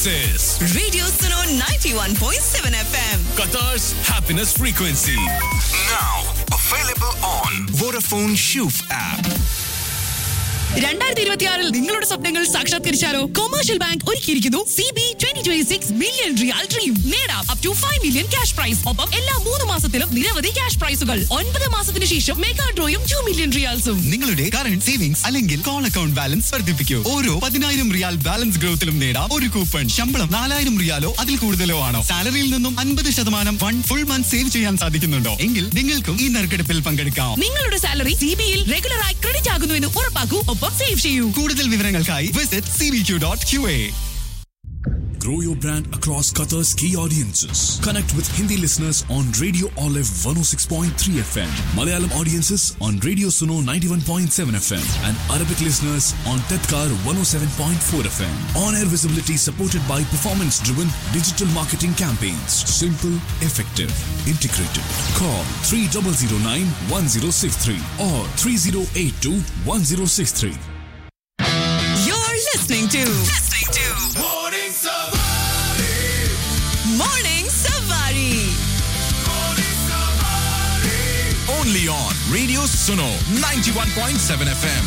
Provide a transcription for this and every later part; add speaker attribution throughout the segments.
Speaker 1: This
Speaker 2: Radio Suno 91.7 FM.
Speaker 1: Qatar's happiness frequency.
Speaker 3: Now available on Vodafone Shoof app.
Speaker 4: രണ്ടായിരത്തി ഇരുപത്തിയാറിൽ നിങ്ങളുടെ സ്വപ്നങ്ങൾ സാക്ഷാത്കരിച്ചാലോ കൊമേഴ്ഷ്യൽ ബാങ്ക് ഒരുക്കിയിരിക്കുന്നു C B twenty twenty six million riyal dream നേടാം up to five million cash prize ഒപ്പം എല്ലാ മൂന്ന് മാസത്തിലും നിരവധി ക്യാഷ് പ്രൈസുകൾ ഒൻപത് മാസത്തിന് ശേഷം മെഗാ ഡ്രോയും ടു മില്യൺ റിയാൽസും
Speaker 5: നിങ്ങളുടെ കറണ്ട് സേവിങ്സ് അല്ലെങ്കിൽ കോൾ അക്കൗണ്ട് ബാലൻസ് വർദ്ധിപ്പിക്കൂ ഓരോ പതിനായിരം റിയാൽ ബാലൻസ് ഗ്രോത്തിലും നേടാം ഒരു കൂപ്പൺ ശമ്പളം നാലായിരം റിയാലോ അതിൽ കൂടുതലോ ആണോ സാലറിയിൽ നിന്നും അൻപത് ശതമാനം വൺ ഫുൾ മന്ത് സേവ് ചെയ്യാൻ സാധിക്കുന്നുണ്ടോ എങ്കിൽ നിങ്ങൾക്കും ഈ നറുക്കെടുപ്പിൽ പങ്കെടുക്കാം
Speaker 4: നിങ്ങളുടെ സാലറി സി ബിയിൽ റെഗുലറായി ക്രെഡിറ്റ് ആകുന്നു എന്ന് ഉറപ്പാക്കൂ ഒപ്പം സേവ് ചെയ്യൂ
Speaker 5: കൂടുതൽ വിവരങ്ങൾക്കായി visit C V Q dot Q A
Speaker 1: Grow your brand across Qatar's key audiences. Connect with Hindi listeners on Radio Olive 106.3 FM, Malayalam audiences on Radio Suno 91.7 FM, and Arabic listeners on Tedkar 107.4 FM. On air visibility supported by performance driven digital marketing campaigns. Simple, effective, integrated. Call 3009 1063 or 3082 1063.
Speaker 2: You're listening to listening to Morning Savari.
Speaker 3: Only on Radio Suno 91.7 FM.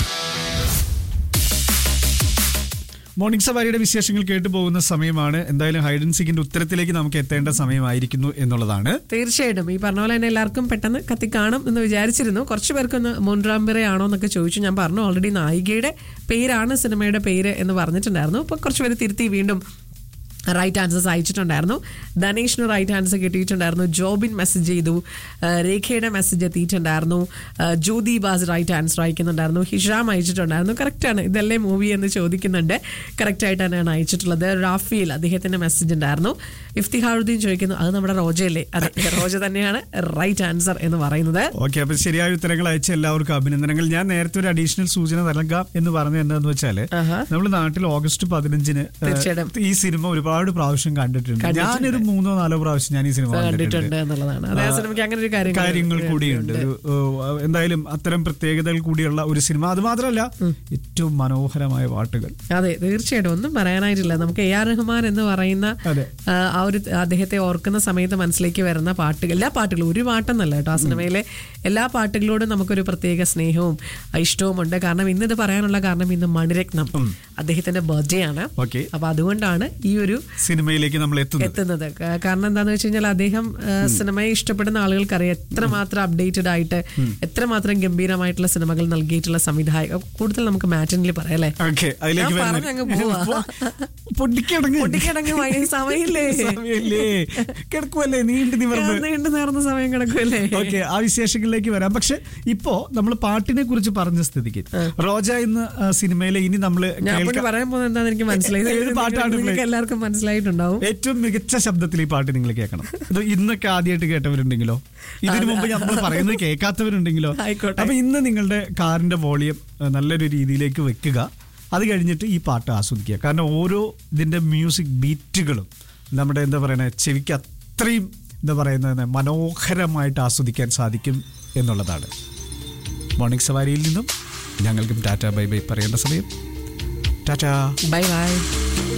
Speaker 6: Morning സവാരിയുടെ വിശേഷങ്ങൾ കേട്ടു പോകുന്ന സമയമാണ് എന്തായാലും Hayden സിക്കിന്റെ ഉത്തരത്തിലേക്ക് നമുക്ക് എത്തേണ്ട സമയമായിരിക്കുന്നു എന്നുള്ളതാണ്
Speaker 7: തീർച്ചയായിട്ടും ഈ പറഞ്ഞ പോലെ തന്നെ എല്ലാവർക്കും പെട്ടെന്ന് കത്തി കാണും എന്ന് വിചാരിച്ചിരുന്നു കുറച്ച് പേർക്കൊന്ന് മുൻറാംബിറെ ആണോ എന്നൊക്കെ ചോദിച്ചു ഞാൻ പറഞ്ഞു ഓൾറെഡി നായികയുടെ പേരാണ് സിനിമയുടെ പേര് എന്ന് പറഞ്ഞിട്ടുണ്ടായിരുന്നു അപ്പോൾ കുറച്ച് പേര് തിരുത്തി വീണ്ടും റൈറ്റ് ആൻസേഴ്സ് അയച്ചിട്ടുണ്ടായിരുന്നു ധനേഷിന് റൈറ്റ് ആൻസർ കിട്ടിയിട്ടുണ്ടായിരുന്നു ജോബിൻ മെസ്സേജ് ചെയ്തു ആ, രേഖയുടെ മെസ്സേജ് എത്തിയിട്ടുണ്ടായിരുന്നു ആ, ജ്യോതി ബാസ് റൈറ്റ് ആൻസർ അയക്കുന്നുണ്ടായിരുന്നു ഹിഷാം അയച്ചിട്ടുണ്ടായിരുന്നു കറക്റ്റാണ് ഇതല്ലേ മൂവി എന്ന് ചോദിക്കുന്നുണ്ട് കറക്റ്റായിട്ട് തന്നെയാണ് അയച്ചിട്ടുള്ളത് റാഫീൽ അദ്ദേഹത്തിന്റെ മെസ്സേജ് ഉണ്ടായിരുന്നു ഇഫ്തിഹാറുദ്ദീൻ ചോദിക്കുന്നു അത് നമ്മുടെ റോജയല്ലേ അതെ റോജ തന്നെയാണ് റൈറ്റ് ആൻസർ എന്ന് പറയുന്നത്
Speaker 6: ഓക്കെ അപ്പൊ ശരിയായ ഉത്തരങ്ങൾ അയച്ച എല്ലാവർക്കും അഭിനന്ദനങ്ങൾ ഞാൻ നേരത്തെ ഒരു അഡീഷണൽ സൂചന നൽകാം എന്ന് പറഞ്ഞത് എന്താന്ന് വെച്ചാല്
Speaker 7: ആഹാ.
Speaker 6: നമ്മുടെ നാട്ടിൽ ഓഗസ്റ്റ് പതിനഞ്ചിന് ഏഹ്,
Speaker 7: തീർച്ചയായിട്ടും.
Speaker 6: ഈ സിനിമ ഒരുപാട് പ്രാവശ്യം കണ്ടിട്ടുണ്ട്
Speaker 7: കണ്ടിട്ടുണ്ട്.
Speaker 6: ഞാനൊരു മൂന്നോ നാലോ പ്രാവശ്യം ഞാൻ ഈ സിനിമ
Speaker 7: കണ്ടിട്ടുണ്ട് എന്നുള്ളതാണ് അതെ ആ സിനിമയ്ക്ക് അങ്ങനെ ഒരു കാര്യം
Speaker 6: കാര്യങ്ങൾ കൂടിയുണ്ട് ഒരു ഏഹ്, എന്തായാലും അത്തരം പ്രത്യേകതകൾ കൂടിയുള്ള ഒരു സിനിമ അത് മാത്രമല്ല ഏറ്റവും മനോഹരമായ പാട്ടുകൾ
Speaker 7: അതെ തീർച്ചയായിട്ടും ഒന്നും പറയാനായിട്ടില്ല നമുക്ക് എ ആർ റഹ്മാൻ എന്ന് പറയുന്ന
Speaker 6: അതെ.
Speaker 7: ആ, ആ ഒരു അദ്ദേഹത്തെ ഓർക്കുന്ന സമയത്ത് മനസ്സിലേക്ക് വരുന്ന പാട്ടുകൾ എല്ലാ പാട്ടുകളും ഒരു പാട്ടെന്നല്ല കേട്ടോ ആ സിനിമയിലെ എല്ലാ പാട്ടുകളോടും നമുക്കൊരു പ്രത്യേക സ്നേഹവും ഇഷ്ടവും ഉണ്ട് കാരണം ഇന്ന് ഇത് പറയാനുള്ള കാരണം ഇന്ന് മണിരത്നം അദ്ദേഹത്തിന്റെ ബർത്ത്ഡേ ആണ്
Speaker 6: Okay.
Speaker 7: അപ്പൊ അതുകൊണ്ടാണ് ഈ ഒരു
Speaker 6: സിനിമയിലേക്ക് നമ്മൾ എത്തുന്നത്
Speaker 7: എത്തുന്നത് ക- കാരണം എന്താന്ന് വെച്ച് കഴിഞ്ഞാൽ അദ്ദേഹം ആ, സിനിമയെ ഇഷ്ടപ്പെടുന്ന ആളുകൾക്കറിയാം എത്രമാത്രം അപ്ഡേറ്റഡ് ആയിട്ട് എത്രമാത്രം ഗംഭീരമായിട്ടുള്ള സിനിമകൾ നൽകിയിട്ടുള്ള സംവിധായക കൂടുതൽ നമുക്ക് മാറ്റിനിൽ പറയാം അല്ലേ
Speaker 6: ഓക്കെ അതിലേക്ക്
Speaker 7: ഞാൻ
Speaker 6: വരുന്നത്.
Speaker 7: പറഞ്ഞങ്ങ് പോവാ.
Speaker 6: പൊട്ടിക്കടങ്ങ്.
Speaker 7: പൊട്ടിക്കിടങ്ങ് വൈകി സമയമില്ലേ
Speaker 6: സമയമില്ലേ കിടക്കുമല്ലേ നീണ്ടു നിവർന്ന്
Speaker 7: നീണ്ടു നേർന്ന സമയം കിടക്കുമല്ലേ
Speaker 6: ഓക്കെ ആ വിശേഷങ്ങളിലേക്ക് വരാം പക്ഷെ ഇപ്പോ നമ്മൾ പാട്ടിനെ കുറിച്ച് പറഞ്ഞ സ്ഥിതിക്ക് റോജ എന്ന ആ, സിനിമയിലെ ഇനി നമ്മൾ
Speaker 7: ഞാൻ അപ്പോൾ പറയാൻ പോകുന്നത് എന്താണെന്ന് എനിക്ക് മനസ്സിലായി
Speaker 6: ഏത് പാട്ടാണ്
Speaker 7: നിങ്ങൾക്ക്
Speaker 6: play?
Speaker 7: എല്ലാവർക്കും മനസ്സിലായിട്ടുണ്ടാവും
Speaker 6: ഏറ്റവും മികച്ച ശബ്ദത്തിൽ ഈ പാട്ട് നിങ്ങൾ കേൾക്കണം ഇത് ഇന്നൊക്കെ ആദ്യമായിട്ട് കേട്ടവരുണ്ടെങ്കിലോ ഇതിനു മുമ്പ് നമ്മൾ പറയുന്നത് കേൾക്കാത്തവരുണ്ടെങ്കിലോ
Speaker 7: ആയിക്കോട്ടെ.
Speaker 6: അപ്പൊ ഇന്ന് നിങ്ങളുടെ കാറിന്റെ വോളിയം നല്ലൊരു രീതിയിലേക്ക് വെക്കുക അത് കഴിഞ്ഞിട്ട് ഈ പാട്ട് ആസ്വദിക്കുക കാരണം ഓരോ ഇതിന്റെ മ്യൂസിക് ബീറ്റുകളും നമ്മുടെ എന്താ പറയണേ ചെവിക്ക് അത്രയും എന്താ പറയുന്നത് മനോഹരമായിട്ട് ആസ്വദിക്കാൻ സാധിക്കും എന്നുള്ളതാണ് മോർണിംഗ് സവാരിയിൽ നിന്നും ഞങ്ങൾക്കും ടാറ്റ ബൈ ബൈ പറയേണ്ട സമയം ടാറ്റ
Speaker 7: ബൈ ബൈ